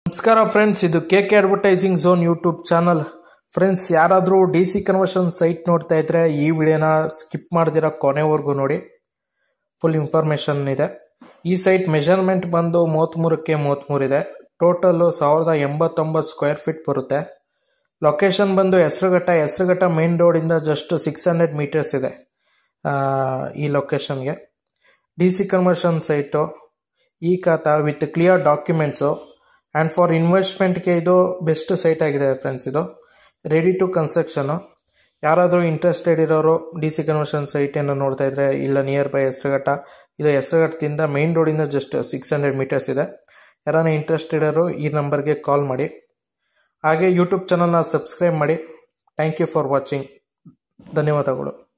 ನಮಸ್ಕಾರ ಫ್ರೆಂಡ್ಸ್ ಇದು K K advertising zone YouTube channel friends ಯಾರಾದರೂ ಡಿ ಸಿ ಕನ್ವರ್ಷನ್ ಸೈಟ್ ನೋಡ್ತಾ ಇದ್ರೆ ಈ ವಿಡಿಯೋನ ಸ್ಕಿಪ್ ಮಾಡ್ದಿರೋ ಕೊನೆವರೆಗೂ ನೋಡಿ ಫುಲ್ ಇನ್ಫಾರ್ಮೇಷನ್ ಇದೆ ಈ ಸೈಟ್ ಮೆಷರ್ಮೆಂಟ್ ಬಂದು ಮೂವತ್ತ್ಮೂರಕ್ಕೆ ಮೂವತ್ತ್ಮೂರು ಇದೆ ಟೋಟಲ್ಲು ಸಾವಿರದ ಎಂಬತ್ತೊಂಬತ್ತು ಸ್ಕ್ವೇರ್ ಫೀಟ್ ಬರುತ್ತೆ ಲೊಕೇಶನ್ ಬಂದು ಹೆಸರುಘಟ್ಟ ಹೆಸರುಘಟ್ಟ ಮೇನ್ ರೋಡಿಂದ ಜಸ್ಟ್ ಸಿಕ್ಸ್ ಹಂಡ್ರೆಡ್ ಮೀಟರ್ಸ್ ಇದೆ ಆ, ಈ ಲೊಕೇಶನ್ಗೆ ಡಿ ಸಿ ಕನ್ವರ್ಷನ್ ಸೈಟು ಈ ಖಾತ with clear documents and for ಇನ್ವೆಸ್ಟ್ಮೆಂಟ್ಗೆ ಇದು ಬೆಸ್ಟ್ ಸೈಟ್ ಆಗಿದೆ ಫ್ರೆಂಡ್ಸ್ ಇದು ರೆಡಿ ಟು ಕನ್ಸ್ಟ್ರಕ್ಷನು ಯಾರಾದರೂ ಇಂಟ್ರೆಸ್ಟೆಡ್ ಇರೋರು ಡಿ ಸಿ ಕನ್ವರ್ಷನ್ ಸೈಟನ್ನು ನೋಡ್ತಾ ಇದ್ರೆ ಇಲ್ಲ ನಿಯರ್ ಬೈ ಹೆಸರುಘಟ್ಟ ಇದು ಹೆಸರುಘಟ್ಟದಿಂದ ಮೈನ್ ರೋಡಿಂದ ಜಸ್ಟ್ ಸಿಕ್ಸ್ ಹಂಡ್ರೆಡ್ ಮೀಟರ್ಸ್ ಇದೆ ಯಾರಾನ ಇಂಟ್ರೆಸ್ಟೆಡ್ ಇರೋರು ಈ ನಂಬರ್ಗೆ ಕಾಲ್ ಮಾಡಿ ಹಾಗೆ ಯೂಟ್ಯೂಬ್ ಚಾನಲ್ನ ಸಬ್ಸ್ಕ್ರೈಬ್ ಮಾಡಿ ಥ್ಯಾಂಕ್ ಯು ಫಾರ್ ವಾಚಿಂಗ್ ಧನ್ಯವಾದಗಳು